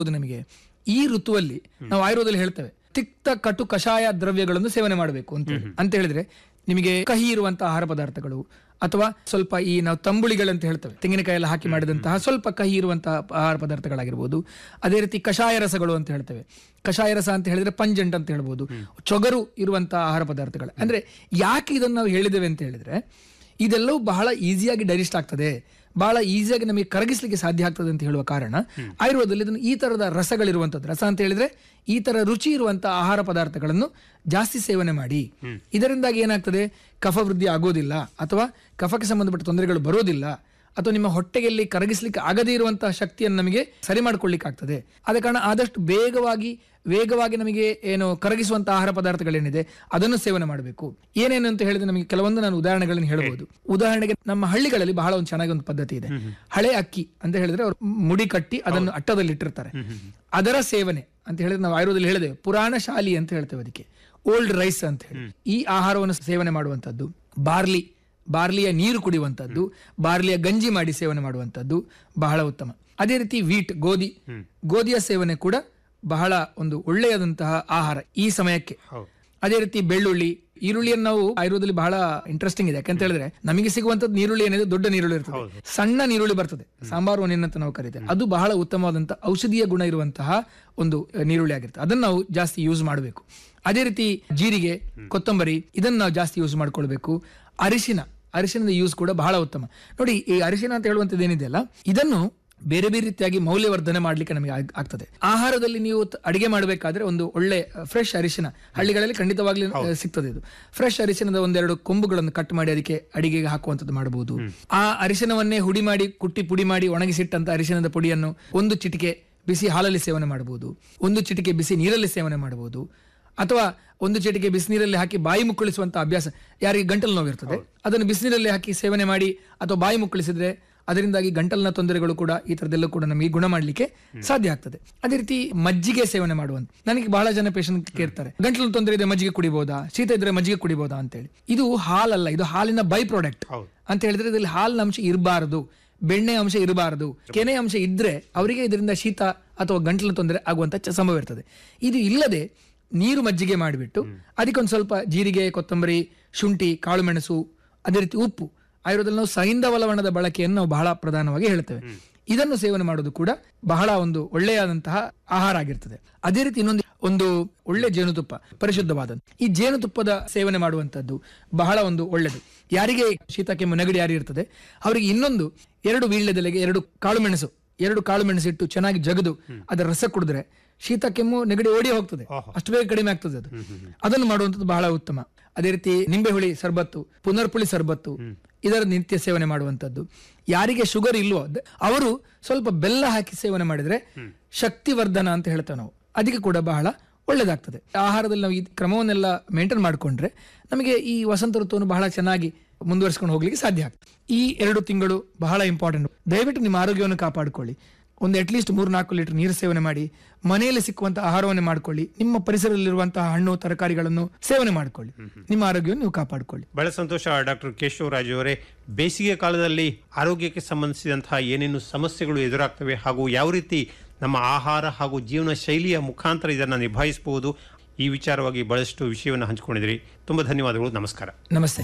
ಹೌದು ನಮಗೆ ಈ ಋತುವಲ್ಲಿ ನಾವು ಆಯುರ್ವೇದದಲ್ಲಿ ಹೇಳ್ತೇವೆ ತಿಕ್ತ ಕಟು ಕಷಾಯ ದ್ರವ್ಯಗಳನ್ನು ಸೇವನೆ ಮಾಡಬೇಕು ಅಂತ ಹೇಳಿ. ಅಂತ ಹೇಳಿದ್ರೆ ನಿಮಗೆ ಕಹಿ ಇರುವಂತಹ ಆಹಾರ ಪದಾರ್ಥಗಳು ಅಥವಾ ಸ್ವಲ್ಪ ಈ ನಾವು ತಂಬುಳಿಗಳಂತ ಹೇಳ್ತೇವೆ ತೆಂಗಿನಕಾಯಿ ಎಲ್ಲ ಹಾಕಿ ಮಾಡಿದಂತಹ ಸ್ವಲ್ಪ ಕಹಿ ಇರುವಂತಹ ಆಹಾರ ಪದಾರ್ಥಗಳಾಗಿರ್ಬೋದು ಅದೇ ರೀತಿ ಕಷಾಯ ರಸಗಳು ಅಂತ ಹೇಳ್ತೇವೆ ಕಷಾಯ ರಸ ಅಂತ ಹೇಳಿದ್ರೆ ಪಂಜೆಂಟ್ ಅಂತ ಹೇಳ್ಬೋದು ಚೊಗರು ಇರುವಂತಹ ಆಹಾರ ಪದಾರ್ಥಗಳು ಅಂದ್ರೆ ಯಾಕೆ ಇದನ್ನು ನಾವು ಹೇಳಿದ್ದೇವೆ ಅಂತ ಹೇಳಿದ್ರೆ ಇದೆಲ್ಲವೂ ಬಹಳ ಈಸಿಯಾಗಿ ಡೈಜೆಸ್ಟ್ ಆಗ್ತದೆ ಬಹಳ ಈಸಿಯಾಗಿ ನಮಗೆ ಕರಗಿಸ್ಲಿಕ್ಕೆ ಸಾಧ್ಯ ಆಗ್ತದೆ ಅಂತ ಹೇಳುವ ಕಾರಣ ಆಯುರ್ವೇದದಲ್ಲಿ ಇದನ್ನು ಈ ತರದ ರಸಗಳಿರುವಂಥದ್ದು ರಸ ಅಂತ ಹೇಳಿದ್ರೆ ಈ ತರ ರುಚಿ ಇರುವಂತಹ ಆಹಾರ ಪದಾರ್ಥಗಳನ್ನು ಜಾಸ್ತಿ ಸೇವನೆ ಮಾಡಿ ಇದರಿಂದಾಗಿ ಏನಾಗ್ತದೆ ಕಫ ವೃದ್ಧಿ ಆಗೋದಿಲ್ಲ ಅಥವಾ ಕಫಕ್ಕೆ ಸಂಬಂಧಪಟ್ಟ ತೊಂದರೆಗಳು ಬರೋದಿಲ್ಲ ಅಥವಾ ನಿಮ್ಮ ಹೊಟ್ಟೆಯಲ್ಲಿ ಕರಗಿಸ್ಲಿಕ್ಕೆ ಆಗದೇ ಇರುವಂತಹ ಶಕ್ತಿಯನ್ನು ನಮಗೆ ಸರಿ ಮಾಡ್ಕೊಳ್ಳಿಕ್ಕೆ ಆಗ್ತದೆ ಆದ ಕಾರಣ ಆದಷ್ಟು ಬೇಗವಾಗಿ ವೇಗವಾಗಿ ನಮಗೆ ಏನು ಕರಗಿಸುವಂತಹ ಆಹಾರ ಪದಾರ್ಥಗಳೇನಿದೆ ಅದನ್ನು ಸೇವನೆ ಮಾಡಬೇಕು ಏನೇನು ಅಂತ ಹೇಳಿದ್ರೆ ನಮಗೆ ಕೆಲವೊಂದು ನಾನು ಉದಾಹರಣೆಗಳನ್ನು ಹೇಳ್ಬೋದು ಉದಾಹರಣೆಗೆ ನಮ್ಮ ಹಳ್ಳಿಗಳಲ್ಲಿ ಬಹಳ ಒಂದು ಚೆನ್ನಾಗಿ ಒಂದು ಪದ್ಧತಿ ಇದೆ ಹಳೆ ಅಕ್ಕಿ ಅಂತ ಹೇಳಿದ್ರೆ ಅವರು ಮುಡಿ ಕಟ್ಟಿ ಅದನ್ನು ಅಟ್ಟದಲ್ಲಿ ಇಟ್ಟಿರ್ತಾರೆ ಅದರ ಸೇವನೆ ಅಂತ ಹೇಳಿದ್ರೆ ನಾವು ಆಯುರ್ವೇದದಲ್ಲಿ ಹೇಳಿದ್ದೇವೆ ಪುರಾಣ ಶಾಲಿ ಅಂತ ಹೇಳ್ತೇವೆ ಅದಕ್ಕೆ ಓಲ್ಡ್ ರೈಸ್ ಅಂತ ಹೇಳಿ ಈ ಆಹಾರವನ್ನು ಸೇವನೆ ಮಾಡುವಂತದ್ದು ಬಾರ್ಲಿ ಬಾರ್ಲಿಯ ನೀರು ಕುಡಿಯುವಂಥದ್ದು ಬಾರ್ಲಿಯ ಗಂಜಿ ಮಾಡಿ ಸೇವನೆ ಮಾಡುವಂಥದ್ದು ಬಹಳ ಉತ್ತಮ ಅದೇ ರೀತಿ ವೀಟ್ ಗೋಧಿ ಗೋಧಿಯ ಸೇವನೆ ಕೂಡ ಬಹಳ ಒಂದು ಒಳ್ಳೆಯದಂತಹ ಆಹಾರ ಈ ಸಮಯಕ್ಕೆ ಅದೇ ರೀತಿ ಬೆಳ್ಳುಳ್ಳಿ ಈರುಳ್ಳಿಯನ್ನು ನಾವು ಆಯುರ್ವೇದದಲ್ಲಿ ಬಹಳ ಇಂಟ್ರೆಸ್ಟಿಂಗ್ ಇದೆ ಯಾಕಂತ ಹೇಳಿದ್ರೆ ನಮಗೆ ಸಿಗುವಂತದ್ದು ನೀರುಳ್ಳಿ ಏನಿದೆ ದೊಡ್ಡ ನೀರುಳ್ಳಿ ಇರ್ತದೆ ಸಣ್ಣ ನೀರುಳ್ಳಿ ಬರ್ತದೆ ಸಾಂಬಾರು ಒಣೆನ್ ಅಂತ ನಾವು ಕರೀತೇವೆ ಅದು ಬಹಳ ಉತ್ತಮವಾದಂತಹ ಔಷಧೀಯ ಗುಣ ಇರುವಂತಹ ಒಂದು ಅಹ್, ನೀರುಳ್ಳಿ ಆಗಿರ್ತದೆ ಅದನ್ನು ನಾವು ಜಾಸ್ತಿ ಯೂಸ್ ಮಾಡಬೇಕು ಅದೇ ರೀತಿ ಜೀರಿಗೆ ಕೊತ್ತಂಬರಿ ಇದನ್ನು ನಾವು ಜಾಸ್ತಿ ಯೂಸ್ ಮಾಡ್ಕೊಳ್ಬೇಕು ಅರಿಶಿನ ಅರಿಶಿನದ ಯೂಸ್ ಕೂಡ ಬಹಳ ಉತ್ತಮ ನೋಡಿ ಈ ಅರಿಶಿನ ಅಂತ ಹೇಳುವಂಥದ್ದು ಏನಿದೆಯಲ್ಲ ಇದನ್ನು ಬೇರೆ ಬೇರೆ ರೀತಿಯಾಗಿ ಮೌಲ್ಯವರ್ಧನೆ ಮಾಡ್ಲಿಕ್ಕೆ ನಮಗೆ ಆಗ್- ಆಗ್ತದೆ ಆಹಾರದಲ್ಲಿ ನೀವು ತ- ಅಡಿಗೆ ಮಾಡಬೇಕಾದ್ರೆ ಒಂದು ಒಳ್ಳೆ ಫ್ರೆಶ್ ಅರಿಶಿನ ಹಳ್ಳಿಗಳಲ್ಲಿ ಖಂಡಿತವಾಗ್ಲೂ ಅಹ್, ಸಿಗ್ತದೆ ಇದು ಫ್ರೆಶ್ ಅರಿಶಿನದ ಒಂದೆರಡು ಕೊಂಬುಗಳನ್ನು ಕಟ್ ಮಾಡಿ ಅದಕ್ಕೆ ಅಡಿಗೆಗೆ ಹಾಕುವಂಥದ್ದು ಮಾಡಬಹುದು ಆ ಅರಿಶಿನವನ್ನೇ ಹುಡಿ ಮಾಡಿ ಕುಟ್ಟಿ ಪುಡಿ ಮಾಡಿ ಒಣಗಿಸಿಟ್ಟಂತ ಅರಿಶಿನದ ಪುಡಿಯನ್ನು ಒಂದು ಚಿಟಿಕೆ ಬಿಸಿ ಹಾಲಲ್ಲಿ ಸೇವನೆ ಮಾಡಬಹುದು ಒಂದು ಚಿಟಿಕೆ ಬಿಸಿ ನೀರಲ್ಲಿ ಸೇವನೆ ಮಾಡಬಹುದು ಅಥವಾ ಒಂದು ಚಿಟಿಕೆ ಬಿಸಿನೀರಲ್ಲಿ ಹಾಕಿ ಬಾಯಿ ಮುಕ್ಕಳಿಸುವಂತ ಅಭ್ಯಾಸ ಯಾರಿಗೆ ಗಂಟಲು ನೋವಿರ್ತದೆ ಅದನ್ನು ಬಿಸಿನೀರಲ್ಲಿ ಹಾಕಿ ಸೇವನೆ ಮಾಡಿ ಅಥವಾ ಬಾಯಿ ಮುಕ್ಕಳಿಸಿದ್ರೆ ಅದರಿಂದಾಗಿ ಗಂಟಲಿನ ತೊಂದರೆಗಳು ಕೂಡ ಈ ತರದೆಲ್ಲ ಕೂಡ ನಮಗೆ ಗುಣ ಮಾಡಲಿಕ್ಕೆ ಸಾಧ್ಯ ಆಗ್ತದೆ ಅದೇ ರೀತಿ ಮಜ್ಜಿಗೆ ಸೇವನೆ ಮಾಡುವಂತ ನನಗೆ ಬಹಳ ಜನ ಪೇಷಂಟ್ ಕೇಳ್ತಾರೆ ಗಂಟಲಿನ ತೊಂದರೆ ಇದೆ ಮಜ್ಜಿಗೆ ಕುಡಿಬಹುದಾ ಶೀತ ಇದ್ರೆ ಮಜ್ಜಿಗೆ ಕುಡಿಬಹುದಾ ಅಂತೇಳಿ ಇದು ಹಾಲಲ್ಲ ಇದು ಹಾಲಿನ ಬೈ ಪ್ರಾಡಕ್ಟ್ ಅಂತ ಹೇಳಿದ್ರೆ ಇದರಲ್ಲಿ ಹಾಲಿನ ಅಂಶ ಇರಬಾರದು ಬೆಣ್ಣೆ ಅಂಶ ಇರಬಾರದು ಕೆನೆ ಅಂಶ ಇದ್ರೆ ಅವರಿಗೆ ಇದರಿಂದ ಶೀತ ಅಥವಾ ಗಂಟಲಿನ ತೊಂದರೆ ಆಗುವಂತ ಚ- ಸಂಭವ ಇರ್ತದೆ ಇದು ಇಲ್ಲದೆ ನೀರು ಮಜ್ಜಿಗೆ ಮಾಡಿಬಿಟ್ಟು ಅದಕ್ಕೊಂದು ಸ್ವಲ್ಪ ಜೀರಿಗೆ ಕೊತ್ತಂಬರಿ ಶುಂಠಿ ಕಾಳುಮೆಣಸು ಅದೇ ರೀತಿ ಉಪ್ಪು ಆಯುರ್ವೇದದಲ್ಲಿ ನಾವು ಸೈಂಧವಲವಣದ ಬಳಕೆಯನ್ನು ನಾವು ಬಹಳ ಪ್ರಧಾನವಾಗಿ ಹೇಳ್ತೇವೆ ಇದನ್ನು ಸೇವನೆ ಮಾಡೋದು ಕೂಡ ಬಹಳ ಒಂದು ಒಳ್ಳೆಯಾದಂತಹ ಆಹಾರ ಆಗಿರ್ತದೆ ಅದೇ ರೀತಿ ಇನ್ನೊಂದು ಒಂದು ಒಳ್ಳೆ ಜೇನುತುಪ್ಪ ಪರಿಶುದ್ಧವಾದ ಈ ಜೇನುತುಪ್ಪದ ಸೇವನೆ ಮಾಡುವಂತದ್ದು ಬಹಳ ಒಂದು ಒಳ್ಳೆಯದು ಯಾರಿಗೆ ಶೀತ ಕೆಮ್ಮು ನೆಗಡಿ ಯಾರು ಇರ್ತದೆ ಅವರಿಗೆ ಇನ್ನೊಂದು ಎರಡು ವೀಳ್ಯದೆಲೆಗೆ ಎರಡು ಕಾಳುಮೆಣಸು ಎರಡು ಕಾಳು ಮೆಣಸಿಟ್ಟು ಚೆನ್ನಾಗಿ ಜಗದು ಅದರ ರಸ ಕುಡಿದ್ರೆ ಶೀತ ಕೆಮ್ಮು ನೆಗಡಿ ಓಡಿ ಹೋಗ್ತದೆ ಅಷ್ಟು ಬೇಗ ಕಡಿಮೆ ಆಗ್ತದೆ ಅದು ಅದನ್ನು ಮಾಡುವಂಥದ್ದು ಬಹಳ ಉತ್ತಮ ಅದೇ ರೀತಿ ನಿಂಬೆ ಹುಳಿ ಸರ್ಬತ್ತು ಪುನರ್ಪುಳಿ ಸರ್ಬತ್ತು ಇದರ ನಿತ್ಯ ಸೇವನೆ ಮಾಡುವಂಥದ್ದು ಯಾರಿಗೆ ಶುಗರ್ ಇಲ್ವೋ ದ- ಅವರು ಸ್ವಲ್ಪ ಬೆಲ್ಲ ಹಾಕಿ ಸೇವನೆ ಮಾಡಿದ್ರೆ ಶಕ್ತಿವರ್ಧನ ಅಂತ ಹೇಳ್ತೇವೆ ನಾವು ಅದಕ್ಕೆ ಕೂಡ ಬಹಳ ಒಳ್ಳೇದಾಗ್ತದೆ ಆಹಾರದಲ್ಲಿ ನಾವು ಈ ಕ್ರಮವನ್ನೆಲ್ಲ ಮೇಂಟೈನ್ ಮಾಡಿಕೊಂಡ್ರೆ ನಮಗೆ ಈ ವಸಂತ ಋತುವನ್ನು ಬಹಳ ಚೆನ್ನಾಗಿ ಮುಂದುವರಿಸ್ಕೊಂಡು ಹೋಗ್ಲಿಕ್ಕೆ ಸಾಧ್ಯ ಆಗ್ತದೆ ಈ ಎರಡು ತಿಂಗಳು ಬಹಳ ಇಂಪಾರ್ಟೆಂಟ್ ದಯವಿಟ್ಟು ನಿಮ್ಮ ಆರೋಗ್ಯವನ್ನು ಕಾಪಾಡಿಕೊಳ್ಳಿ ಒಂದು ಅಟ್ಲೀಸ್ಟ್ ಮೂರು ನಾಲ್ಕು ಲೀಟರ್ ನೀರು ಸೇವನೆ ಮಾಡಿ ಮನೆಯಲ್ಲಿ ಸಿಕ್ಕುವಂತಹ ಆಹಾರವನ್ನೇ ಮಾಡ್ಕೊಳ್ಳಿ ನಿಮ್ಮ ಪರಿಸರದಲ್ಲಿರುವಂತಹ ಹಣ್ಣು ತರಕಾರಿಗಳನ್ನು ಸೇವನೆ ಮಾಡ್ಕೊಳ್ಳಿ ನಿಮ್ಮ ಆರೋಗ್ಯವನ್ನು ನೀವು ಕಾಪಾಡಿಕೊಳ್ಳಿ ಬಹಳ ಸಂತೋಷ ಡಾಕ್ಟರ್ ಕೇಶವರಾಜ್ ಅವರೇ ಬೇಸಿಗೆ ಕಾಲದಲ್ಲಿ ಆರೋಗ್ಯಕ್ಕೆ ಸಂಬಂಧಿಸಿದಂತಹ ಏನೇನು ಸಮಸ್ಯೆಗಳು ಎದುರಾಗ್ತವೆ ಹಾಗೂ ಯಾವ ರೀತಿ ನಮ್ಮ ಆಹಾರ ಹಾಗೂ ಜೀವನ ಶೈಲಿಯ ಮುಖಾಂತರ ಇದನ್ನು ನಿಭಾಯಿಸಬಹುದು ಈ ವಿಚಾರವಾಗಿ ಬಹಳಷ್ಟು ವಿಷಯವನ್ನು ಹಂಚಿಕೊಂಡಿದ್ರಿ ತುಂಬ ಧನ್ಯವಾದಗಳು ನಮಸ್ಕಾರ ನಮಸ್ತೆ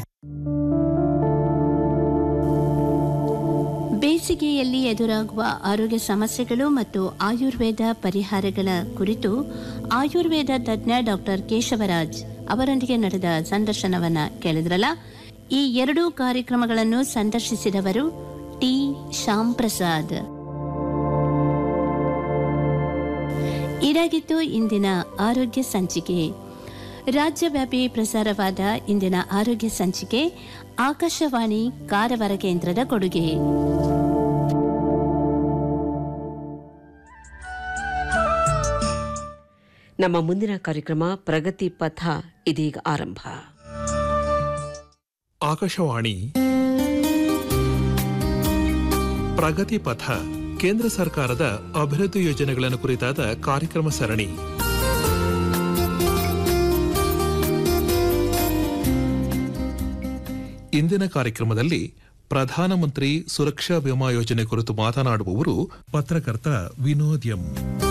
ಬೇಸಿಗೆಯಲ್ಲಿ ಎದುರಾಗುವ ಆರೋಗ್ಯ ಸಮಸ್ಯೆಗಳು ಮತ್ತು ಆಯುರ್ವೇದ ಪರಿಹಾರಗಳ ಕುರಿತು ಆಯುರ್ವೇದ ತಜ್ಞ ಡಾಕ್ಟರ್ ಕೇಶವರಾಜ್ ಅವರೊಂದಿಗೆ ನಡೆದ ಸಂದರ್ಶನವನ್ನ ಕೇಳಿದ್ರಲ್ಲ ಈ ಎರಡೂ ಕಾರ್ಯಕ್ರಮಗಳನ್ನು ಸಂದರ್ಶಿಸಿದವರು ಟಿ ಶ್ಯಾಮ್ ಪ್ರಸಾದ್ ಇದಾಗಿತ್ತು ಇಂದಿನ ಆರೋಗ್ಯ ಸಂಚಿಕೆ ರಾಜ್ಯವ್ಯಾಪಿ ಪ್ರಸಾರವಾದ ಇಂದಿನ ಆರೋಗ್ಯ ಸಂಚಿಕೆ ಆಕಾಶವಾಣಿ ಕಾರವಾರ ಕೇಂದ್ರದ ಕೊಡುಗೆ ನಮ್ಮ ಮುಂದಿನ ಕಾರ್ಯಕ್ರಮ ಪ್ರಗತಿ ಪಥ ಇದೀಗ ಆರಂಭ ಆಕಾಶವಾಣಿ ಪ್ರಗತಿ ಪಥ ಕೇಂದ್ರ ಸರ್ಕಾರದ ಅಭಿವೃದ್ಧಿ ಯೋಜನೆಗಳನ್ನು ಕುರಿತಾದ ಕಾರ್ಯಕ್ರಮ ಸರಣಿ ಇಂದಿನ ಕಾರ್ಯಕ್ರಮದಲ್ಲಿ ಪ್ರಧಾನಮಂತ್ರಿ ಸುರಕ್ಷಾ ವಿಮಾ ಯೋಜನೆ ಕುರಿತು ಮಾತನಾಡುವವರು ಪತ್ರಕರ್ತ ವಿನೋದ್ ಎಂ